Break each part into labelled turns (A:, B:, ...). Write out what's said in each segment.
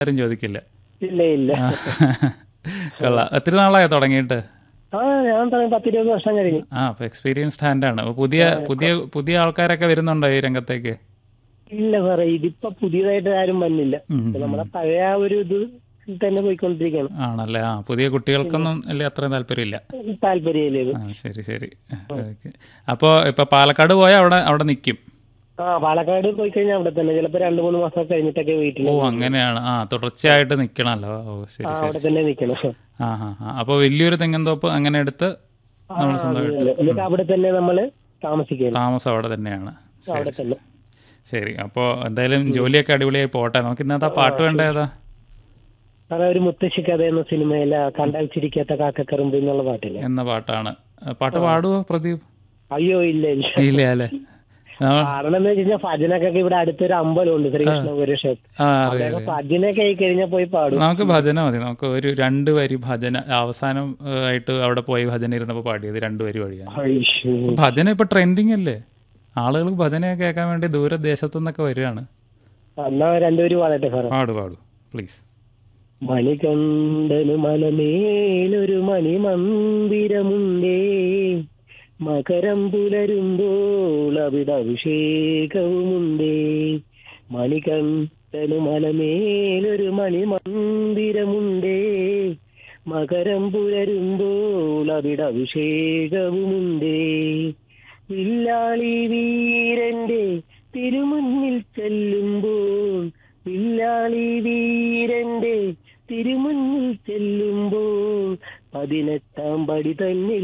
A: ആരും ചോദിക്കില്ല
B: ഇല്ല ഇല്ല
A: ആ. കൊള്ളാം ഒത്തിരി നാളായോ തുടങ്ങിയിട്ട്
B: ആ ഞാൻ തുടങ്ങി പത്തിരുപത് വർഷം കഴിഞ്ഞു
A: ആ അപ്പൊ എക്സ്പീരിയൻസ്ഡ് ഹാൻഡാണ് അപ്പൊ പുതിയ പുതിയ പുതിയ ആൾക്കാരൊക്കെ വരുന്നുണ്ടോ ഈ രംഗത്തേക്ക്
B: ഇല്ല സാറേ ഇതിപ്പോ പുതിയതായിട്ട് ആരും വന്നില്ല
A: ഉം,
B: ഇപ്പൊ നമ്മളെ പഴയ ആ ഒരു ഇത് തന്നെ പോയിക്കൊണ്ടിരിക്കുകയാണ്
A: ആണല്ലേ ആ പുതിയ കുട്ടികൾക്കൊന്നും അല്ലേ അത്രയും താല്പര്യമില്ല
B: താല്പര്യമില്ല ഇത്
A: ആ ശരി ശരി ഓക്കെ അപ്പോൾ ഇപ്പൊ പാലക്കാട് പോയാൽ അവിടെ അവിടെ നിൽക്കും
B: ആ പാലക്കാട് പോയി കഴിഞ്ഞാൽ അവിടെ തന്നെ ചിലപ്പോ രണ്ടു മൂന്ന് മാസം കഴിഞ്ഞിട്ടൊക്കെ വീട്ടിൽ
A: ഓ അങ്ങനെയാണ് ആ തുടർച്ചയായിട്ട് നിൽക്കണമല്ലോ ഓ ശരി
B: ആ
A: ശരി
B: അവിടെ തന്നെ നിക്കണം
A: ആ ആ ആ അപ്പോൾ വലിയൊരു തെങ്ങന്തോപ്പ് അങ്ങനെ എടുത്ത് നമ്മൾ സ്വന്തമായിട്ട്
B: എന്നിട്ട് അവിടെ തന്നെ നമ്മള് താമസിക്കണം
A: താമസം അവിടെ തന്നെയാണ് ശരി
B: അവിടെ തന്നെ
A: ശരി അപ്പോൾ എന്തായാലും ജോലിയൊക്കെ അടിപൊളിയായി പോട്ടെ നമുക്ക് ഇന്നത്തെ പാട്ട് വേണ്ട ഏതാ
B: സാറേ ഒരു മുത്തശ്ശി കഥ എന്ന സിനിമയിലെ കണ്ടാൽ ചിരിക്കാത്ത കാക്കക്കറുമ്പ് എന്നുള്ള പാട്ടില്ലേ
A: എന്ന പാട്ടാണ് ആ, പാട്ട് പാടുവോ പ്രദീപ്
B: അയ്യോ ഇല്ല ഇല്ല
A: ഇല്ല അല്ലേ നമ്മൾ
B: കാരണം എന്ന് വെച്ച് കഴിഞ്ഞാൽ ഭജനക്കൊക്കെ ഇവിടെ അടുത്തൊരു അമ്പലമുണ്ട് ശ്രീകൃഷ്ണപുര ക്ഷേത്രം
A: ആ അറിയാം
B: അതൊക്കെ ഭജനൊക്കെ ആയി കഴിഞ്ഞാൽ പോയി പാടും
A: നമുക്ക് ഭജന മതി നമുക്ക് ഒരു രണ്ട് വരി ഭജന അവസാനം ഏ, ആയിട്ട് അവിടെ പോയി ഭജന ഇരുന്നപ്പോൾ പാടിയത് രണ്ട് വരി വഴിയാണ്
B: അയ്യോ.
A: ഭജന ഇപ്പൊ ട്രെൻഡിങ് അല്ലേ ആളുകൾ ഭജനയൊക്കെ കേൾക്കാൻ വേണ്ടി ദൂരദേശത്തു നിന്നൊക്കെ വരികയാണ്
B: എന്നാ രണ്ടുപേരും പാടട്ടെ സാറേ
A: പാടു പാടു പ്ലീസ്
B: മണികണ്ഠന് മലമേലൊരു മണിമന്ദിരമുണ്ടേ മകരം പുലരുമ്പോൾ അവിടെ അഭിഷേകവുമുണ്ടേ മണികണ്ഠന് മലമേലൊരു മണിമന്ദിരമുണ്ടേ മകരം പുലരുമ്പോൾ അവിടെ അഭിഷേകവുമുണ്ടേ വില്ലാളി വീരന്റെ തിരുമുന്നിൽ ചെല്ലുമ്പോൾ വില്ലാളി വീരന്റെ തിരുമുന്നിൽ ചെല്ലുമ്പോൾ പതിനെട്ടാം പടി തന്നിൽ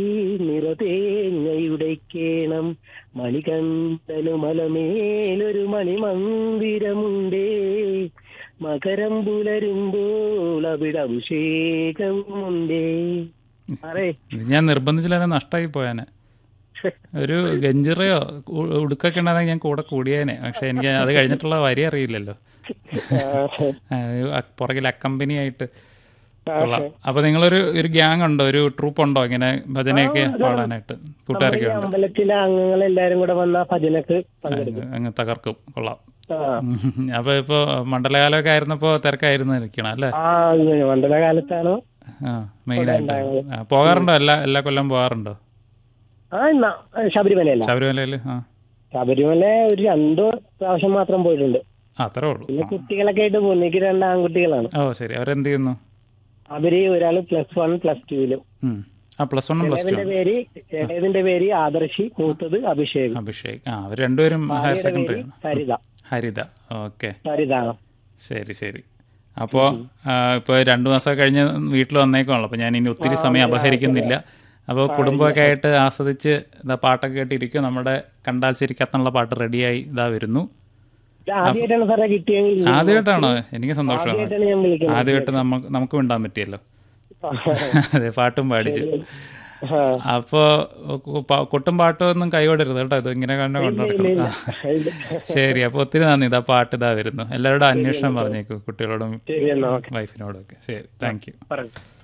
B: നിറതേങ്ങയുടയ്ക്കേണം മണികണ്ഠനു മലമേലൊരു മണിമന്ദിരമുണ്ടേ മകരം പുലരുമ്പോൾ അവിടെ അഭിഷേകമുണ്ടേ അറേ
A: ഇത് ഞാൻ നിർബന്ധിച്ചില്ല നഷ്ടമായി പോയാനെ ഒരു ഗഞ്ചിറയോ ഉ- ഉടുക്കൊക്കെ ഉണ്ടെങ്കിൽ ഞാൻ കൂടെ കൂടിയേനെ പക്ഷെ എനിക്ക് അത് കഴിഞ്ഞിട്ടുള്ള വരി അറിയില്ലല്ലോ ആ, അ- പുറകിൽ അക്കമ്പനി ആയിട്ട് കൊള്ളാം അപ്പൊ നിങ്ങളൊരു ഒരു ഗ്യാങ് ഉണ്ടോ ഒരു ട്രൂപ്പ് ഉണ്ടോ ഇങ്ങനെ ഭജനയൊക്കെ പാടാനായിട്ട് കൂട്ടുകാരൊക്കെ ഉണ്ട്
B: അമ്പലത്തിലെ അംഗങ്ങൾ എല്ലാരും കൂടെ വന്ന ഭജനക്ക് പങ്കെടുക്കും
A: അങ്ങ് തകർക്കും കൊള്ളാം
B: ആ
A: ഉം. അപ്പൊ ഇപ്പൊ മണ്ഡലകാലമൊക്കെ ആയിരുന്നപ്പോ തിരക്കായിരുന്നു ഇരിക്കണം അല്ലേ
B: ആ മണ്ഡല കാലത്താണോ
A: ആ മെയിൻ ആയിട്ട് ആ, പോകാറുണ്ടോ എല്ലാ എല്ലാ കൊല്ലം പോകാറുണ്ടോ
B: ആ എന്നാ ശബരിമലയല്ല
A: ശബരിമലയില് ആ
B: ശബരിമല ഒരു രണ്ടു പ്രാവശ്യം മാത്രം പോയിട്ടുണ്ട്
A: ആ, അത്രേ ഉള്ളൂ
B: പിന്നെ കുട്ടികളൊക്കെ ആയിട്ട് പോകുന്നു എനിക്ക് രണ്ട് ആൺകുട്ടികളാണ്
A: ഓ ശരി അവരെന്ത് ചെയ്യുന്നു
B: അവര് ഒരാള് പ്ലസ് വൺ പ്ലസ് ടുവിലും
A: ഉം. ആ പ്ലസ് വണ്ണും പ്ലസ് ടു
B: ഇളയതിന്റെ പേര് ഇളയതിന്റെ പേര് ആദർശി മൂത്തത് അഭിഷേക്
A: അഭിഷേക് ആ അവർ രണ്ടുപേരും ഹയർ സെക്കൻഡറി ആണ്
B: സരിത
A: ഹരിത ഓക്കെ
B: സരിത
A: ശരി ശരി അപ്പോൾ ഇപ്പോൾ രണ്ടു മാസം കഴിഞ്ഞ് വീട്ടിൽ വന്നേക്കുവാണല്ലോ അപ്പോൾ ഞാൻ ഇനി ഒത്തിരി സമയം അപഹരിക്കുന്നില്ല അപ്പോൾ കുടുംബമൊക്കെ ആയിട്ട് ആസ്വദിച്ച് ഇതാ പാട്ടൊക്കെ കേട്ടിരിക്കും നമ്മുടെ കണ്ടാൽ ചിരിക്കാത്തുള്ള പാട്ട് റെഡിയായി ഇതാ വരുന്നു
B: ഇത് ആദ്യമായിട്ടാണ് സാറേ കിട്ടിയെങ്കിൽ
A: ആദ്യമായിട്ടാണോ എനിക്ക് സന്തോഷമാണ്
B: ആദ്യമായിട്ടാണ് ഞാൻ വിളിക്കുന്നത്
A: ആദ്യമായിട്ട് നമുക്ക് നമുക്ക് മിണ്ടാൻ പറ്റിയല്ലോ അതെ പാട്ടും പാടിച്ചു
B: ആ.
A: അപ്പോൾ കൊട്ടും പാട്ടും ഒന്നും കൈവിടരുത് കേട്ടോ ഇത് ഇങ്ങനെ കണ്ടു കൊണ്ടുനടക്കണം ആ. ശരി അപ്പോൾ ഒത്തിരി നന്ദി ഇതാ പാട്ട് ഇതാ വരുന്നു എല്ലാവരോടും അന്വേഷണം പറഞ്ഞേക്കൂ കുട്ടികളോടും
B: ശരി എന്നാ ഓക്കെ
A: വൈഫിനോടും ഒക്കെ ശരി താങ്ക് യു
B: പറഞ്ഞു